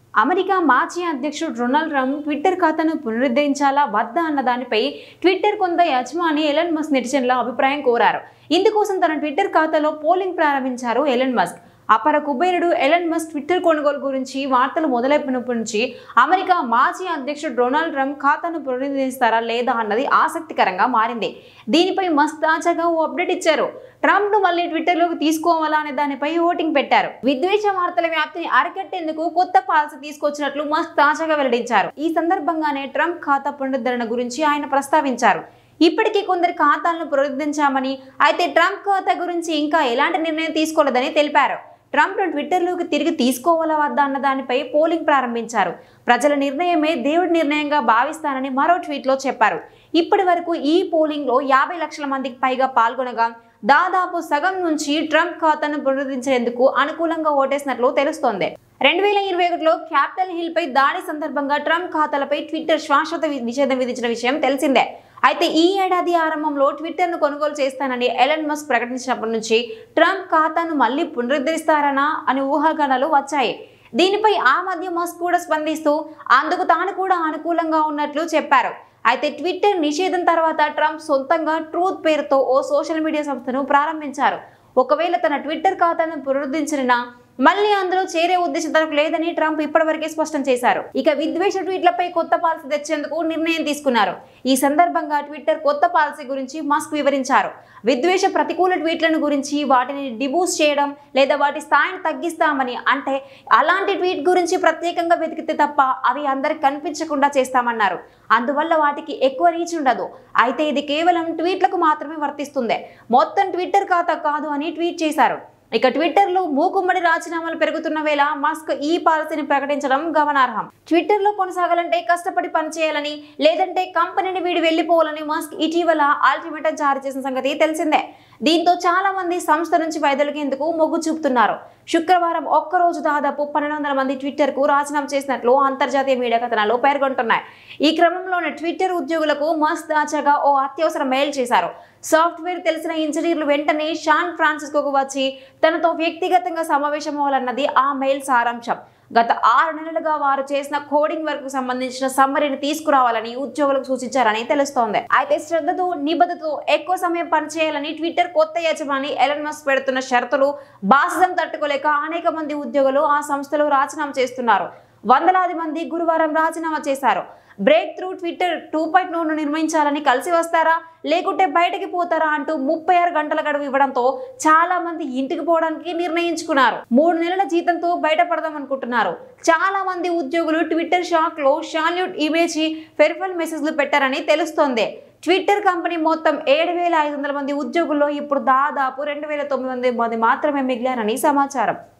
America మాజీ అధ్యక్షుడు Donald Trump Twitter ఖాతాను పునరుద్ధరించాలా వద్దా అన్న దానిపై ట్విట్టర్ కొంత యజమాని ఎలన్ మస్క్ నెటిజన్ల అభిప్రాయం కోరారు ఇందుకోసం తన ట్విట్టర్ ఖాతాలో పోలింగ్ ప్రారంభించారు ఎలన్ మస్క్ అపర కుబేరుడు ఎలన్ మస్క్ ట్విట్టర్ కొనుగోలు గురించి వార్తలు మొదలైనప్పటి నుంచి అమెరికా మాజీ అధ్యక్షుడు డొనాల్డ్ ట్రంప్ ఖాతాను పునరుద్ధరిస్తారా లేదా అన్నది ఆసక్తికరంగా మారింది దీనిపై మస్క్ తాజాగా ఓ అప్డేట్ ఇచ్చారు ట్రంప్ ను మళ్ళీ ట్విట్టర్లోకి తీసుకోవాలా అనే దానిపై ఓటింగ్ పెట్టారు విద్వేష వార్తల వ్యాప్తిని అరికట్టేందుకు కొత్త పాలసీ తీసుకొచ్చినట్లు మస్క్ తాజాగా వెల్లడించారు ఈ సందర్భంగానే ట్రంప్ ఖాతా పునరుద్ధరణ గురించి ఆయన ప్రస్తావించారు ఇప్పటికీ కొందరి ఖాతాలను పునరుద్ధరించామని అయితే ట్రంప్ ఖాతా గురించి ఇంకా ఎలాంటి నిర్ణయం తీసుకోలేదని తెలిపారు ట్రంప్ను ట్విట్టర్లోకి తిరిగి తీసుకోవాలా వద్దా అన్న దానిపై పోలింగ్ ప్రారంభించారు ప్రజల నిర్ణయమే దేవుడి నిర్ణయంగా భావిస్తానని మరో ట్వీట్లో చెప్పారు ఇప్పటి వరకు ఈ పోలింగ్లో యాభై లక్షల మందికి పైగా పాల్గొనగా దాదాపు సగం నుంచి ట్రంప్ ఖాతాను పునరుద్ధరించేందుకు అనుకూలంగా ఓటేసినట్లు తెలుస్తోంది రెండు వేల ఇరవై ఒకటిలో క్యాపిటల్ హిల్ పై దాడి సందర్భంగా ట్రంప్ ఖాతాలపై ట్విట్టర్ శాశ్వత వి- నిషేధం విధించిన విషయం తెలిసిందే అయితే ఈ ఏడాది ఆరంభంలో ట్విట్టర్ను కొనుగోలు చేస్తానని ఎలన్ మస్క్ ప్రకటించినప్పటి నుంచి ట్రంప్ ఖాతాను మళ్ళీ పునరుద్ధరిస్తారనా అని ఊహాగానాలు వచ్చాయి దీనిపై ఆ మధ్య మస్క్ కూడా స్పందిస్తూ అందుకు తాను కూడా అనుకూలంగా ఉన్నట్లు చెప్పారు అయితే ట్విట్టర్ నిషేధం తర్వాత ట్రంప్ సొంతంగా ట్రూత్ పేరుతో ఓ సోషల్ మీడియా సంస్థను ప్రారంభించారు ఒకవేళ తన ట్విట్టర్ ఖాతాను పునరుద్ధరించిన మళ్ళీ అందులో చేరే ఉద్దేశం తనకు లేదని ట్రంప్ ఇప్పటివరకే స్పష్టం చేశారు ఇక విద్వేష ట్వీట్లపై కొత్త పాలసీ తెచ్చేందుకు నిర్ణయం తీసుకున్నారు ఈ సందర్భంగా ట్విట్టర్ కొత్త పాలసీ గురించి మస్క్ వివరించారు విద్వేష ప్రతికూల ట్వీట్లను గురించి వాటిని డిబూస్ చేయడం లేదా వాటి స్థాయిని తగ్గిస్తామని అంటే అలాంటి ట్వీట్ గురించి ప్రత్యేకంగా వెతికితే తప్ప అవి అందరికి కనిపించకుండా చేస్తామన్నారు అందువల్ల వాటికి ఎక్కువ రీచ్ ఉండదు అయితే ఇది కేవలం ట్వీట్లకు మాత్రమే వర్తిస్తుంది మొత్తం ట్విట్టర్ ఖాతా కాదు అని ట్వీట్ చేశారు ఇక ట్విట్టర్లో మూకుమ్మడి రాజీనామాలు పెరుగుతున్న వేళ మస్క్ ఈ పాలసీని ప్రకటించడం గమనార్హం ట్విట్టర్లో కొనసాగాలంటే కష్టపడి పనిచేయాలని లేదంటే కంపెనీని వీడి వెళ్ళిపోవాలని మస్క్ ఇటీవల అల్టిమేటం జారీ చేసిన సంగతి తెలిసిందే దీంతో చాలా మంది సంస్థ నుంచి వైదొలిగేందుకు మొగ్గు చూపుతున్నారు శుక్రవారం ఒక్కరోజు దాదాపు పన్నెండు వందల మంది ట్విట్టర్కు రాజీనామా చేసినట్లు అంతర్జాతీయ మీడియా కథనాలు పేర్కొంటున్నాయి ఈ క్రమంలోనే ట్విట్టర్ ఉద్యోగులకు మస్క్ తాజాగా ఓ అత్యవసర మెయిల్ చేశారు సాఫ్ట్వేర్ తెలిసిన ఇంజనీర్లు వెంటనే శాన్ ఫ్రాన్సిస్కోకు వచ్చి తనతో వ్యక్తిగతంగా సమావేశం అవ్వాలన్నది ఆ మెయిల్ సారాంశం గత ఆరు నెలలుగా వారు చేసిన కోడింగ్ వర్క్ కు సంబంధించిన సమ్మరీని తీసుకురావాలని ఉద్యోగులకు సూచించారని తెలుస్తోంది అయితే శ్రద్ధతో నిబద్ధతో ఎక్కువ సమయం పనిచేయాలని ట్విట్టర్ కొత్త యజమాని ఎలన్ మస్క్ పెడుతున్న షరతులు బాసిజం తట్టుకోలేక అనేక మంది ఉద్యోగులు ఆ సంస్థలో రాజీనామా చేస్తున్నారు వందలాది మంది గురువారం రాజీనామా చేశారు breakthrough Twitter two point ను నిర్మించాలని కలిసి వస్తారా లేకుంటే బయటకి పోతారా అంటూ ముప్పై ఆరు గంటల గడువు ఇవ్వడంతో చాలా మంది ఇంటికి పోవడానికి నిర్ణయించుకున్నారు మూడు నెలల జీతంతో బయటపడదాం అనుకుంటున్నారు చాలా మంది ఉద్యోగులు ట్విట్టర్ షాక్ లో షాల్యూట్ ఇమేజ్ ఫెర్ఫల్ మెసేజ్లు పెట్టారని తెలుస్తోంది ట్విట్టర్ కంపెనీ మొత్తం ఏడు వేల ఐదు వందల మంది ఉద్యోగుల్లో ఇప్పుడు దాదాపు రెండు వేల తొమ్మిది వందల మంది మాత్రమే మిగిలారని సమాచారం